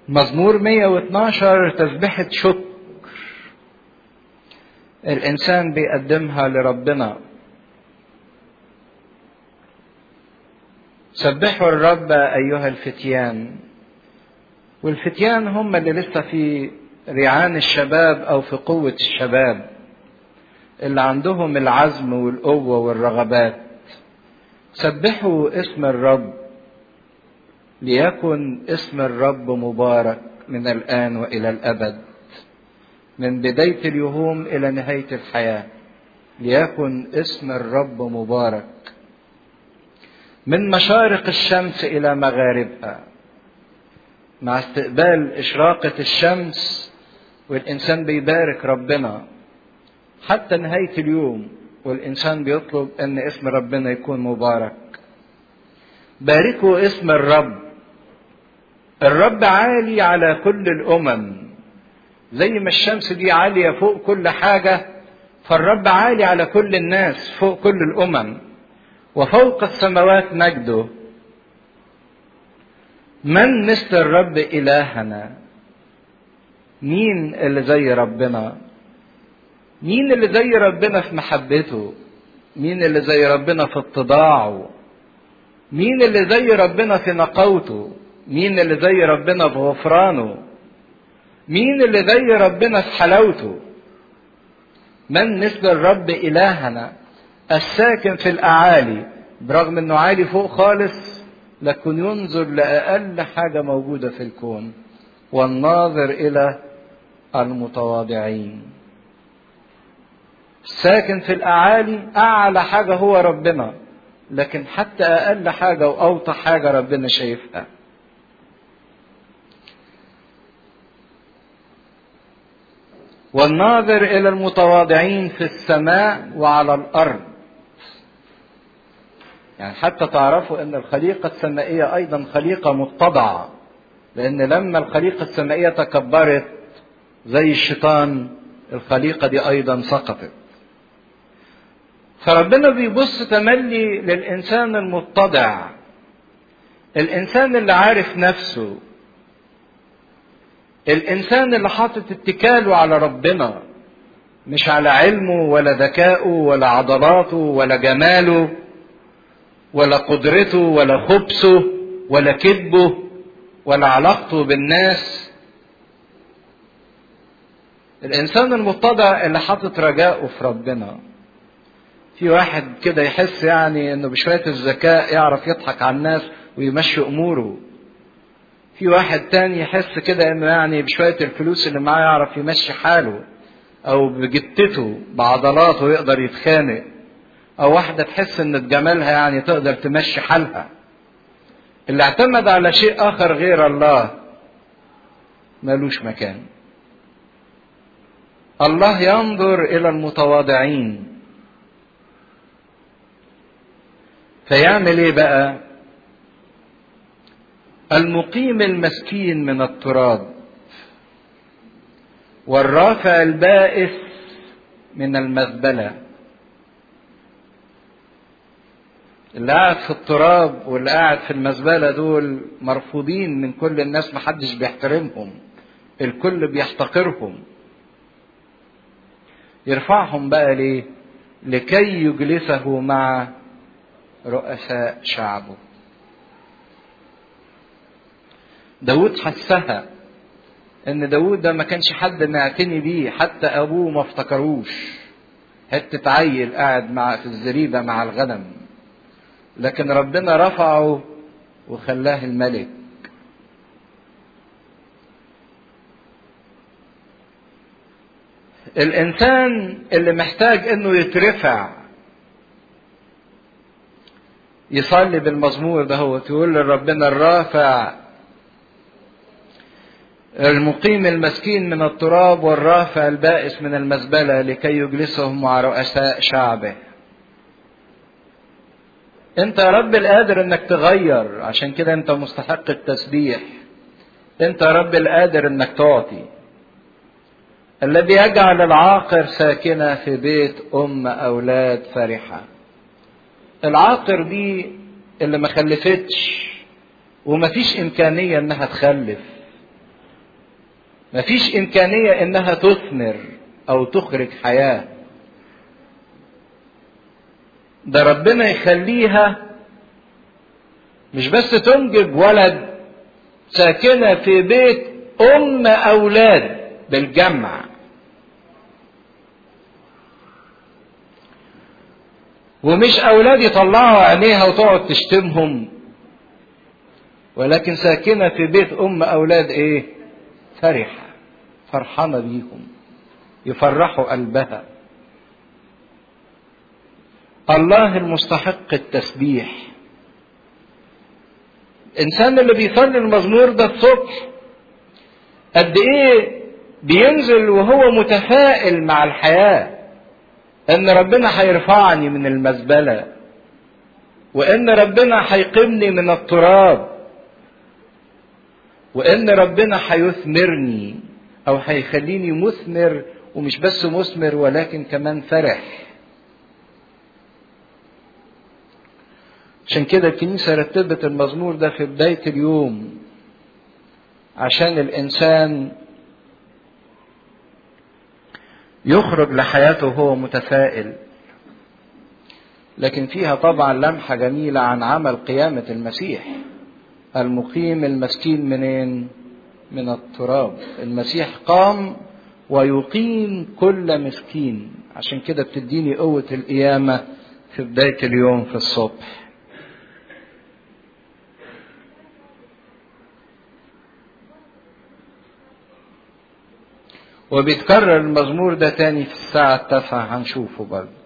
مزمور 112 تسبحة شكر الإنسان بيقدمها لربنا سبحوا الرب أيها الفتيان والفتيان هم اللي لسه في ريعان الشباب أو في قوة الشباب اللي عندهم العزم والقوة والرغبات سبحوا اسم الرب ليكن اسم الرب مبارك من الآن وإلى الأبد من بداية اليوم إلى نهاية الحياة ليكن اسم الرب مبارك من مشارق الشمس إلى مغاربها مع استقبال إشراقة الشمس والإنسان بيبارك ربنا حتى نهاية اليوم والإنسان بيطلب أن اسم ربنا يكون مبارك باركوا اسم الرب الرب عالي على كل الأمم زي ما الشمس دي عالية فوق كل حاجة فالرب عالي على كل الناس فوق كل الأمم وفوق السماوات مجده من مثل الرب إلهنا مين اللي زي ربنا مين اللي زي ربنا في محبته مين اللي زي ربنا في اتضاعه مين اللي زي ربنا في نقاوته مين اللي زي ربنا في غفرانه مين اللي زي ربنا في حلاوته من مثل الرب إلهنا الساكن في الأعالي برغم أنه عالي فوق خالص لكن ينظر لأقل حاجة موجودة في الكون والناظر إلى المتواضعين الساكن في الأعالي أعلى حاجة هو ربنا لكن حتى أقل حاجة وأوطى حاجة ربنا شايفها والناظر إلى المتواضعين في السماء وعلى الأرض يعني حتى تعرفوا أن الخليقة السمائية أيضا خليقة متضعة لأن لما الخليقة السمائية تكبرت زي الشيطان الخليقة دي أيضا سقطت فربنا بيبص تملي للإنسان المتضع الإنسان اللي عارف نفسه الإنسان اللي حاطط اتكاله على ربنا مش على علمه ولا ذكائه ولا عضلاته ولا جماله ولا قدرته ولا خبثه ولا كذبه ولا علاقته بالناس الإنسان المتضع اللي حاطط رجاءه في ربنا في واحد كده يحس يعني انه بشوية الذكاء يعرف يضحك على الناس ويمشي اموره في واحد تاني يحس كده انه يعني بشوية الفلوس اللي معاه يعرف يمشي حاله او بجتته بعضلاته يقدر يتخانق او واحدة تحس ان بجمالها يعني تقدر تمشي حالها اللي اعتمد على شيء اخر غير الله ملوش مكان الله ينظر الى المتواضعين فيعمل ايه بقى المقيم المسكين من التراب والرافع البائس من المزبله اللي قاعد في التراب واللي قاعد في المزبله دول مرفوضين من كل الناس محدش بيحترمهم الكل بيحتقرهم يرفعهم بقى ليه لكي يجلسه مع رؤساء شعبه داود حسها ان داود ده ما كانش حد معتني بيه حتى ابوه ما افتكروش حتة عيل قاعد مع في الزريبة مع الغنم لكن ربنا رفعه وخلاه الملك الانسان اللي محتاج انه يترفع يصلي بالمزمور ده هو تقول لربنا الرافع المقيم المسكين من التراب والرافع البائس من المزبلة لكي يجلسهم مع رؤساء شعبه انت يا رب القادر انك تغير عشان كده انت مستحق التسبيح انت يا رب القادر انك تعطي الذي يجعل العاقر ساكنة في بيت أم أولاد فرحة العاقر دي اللي ما خلفتش وما فيش إمكانية إنها تخلف مفيش إمكانية إنها تثمر أو تخرج حياة ده ربنا يخليها مش بس تنجب ولد ساكنة في بيت أم أولاد بالجمع ومش أولاد يطلعوا عينيها وتقعد تشتمهم ولكن ساكنة في بيت أم أولاد إيه؟ فرحة فرحانة بيهم يفرحوا قلبها الله المستحق التسبيح الإنسان اللي بيصلي المزمور ده الصبح قد إيه بينزل وهو متفائل مع الحياة إن ربنا هيرفعني من المزبلة وإن ربنا هيقيمني من التراب وإن ربنا هيثمرني أو هيخليني مثمر ومش بس مثمر ولكن كمان فرح عشان كده الكنيسة رتبت المزمور ده في بداية اليوم عشان الإنسان يخرج لحياته وهو متفائل لكن فيها طبعا لمحة جميلة عن عمل قيامة المسيح المقيم المسكين منين من التراب المسيح قام ويقيم كل مسكين عشان كده بتديني قوة القيامة في بداية اليوم في الصبح وبيتكرر المزمور ده تاني في الساعة التاسعة هنشوفه برضه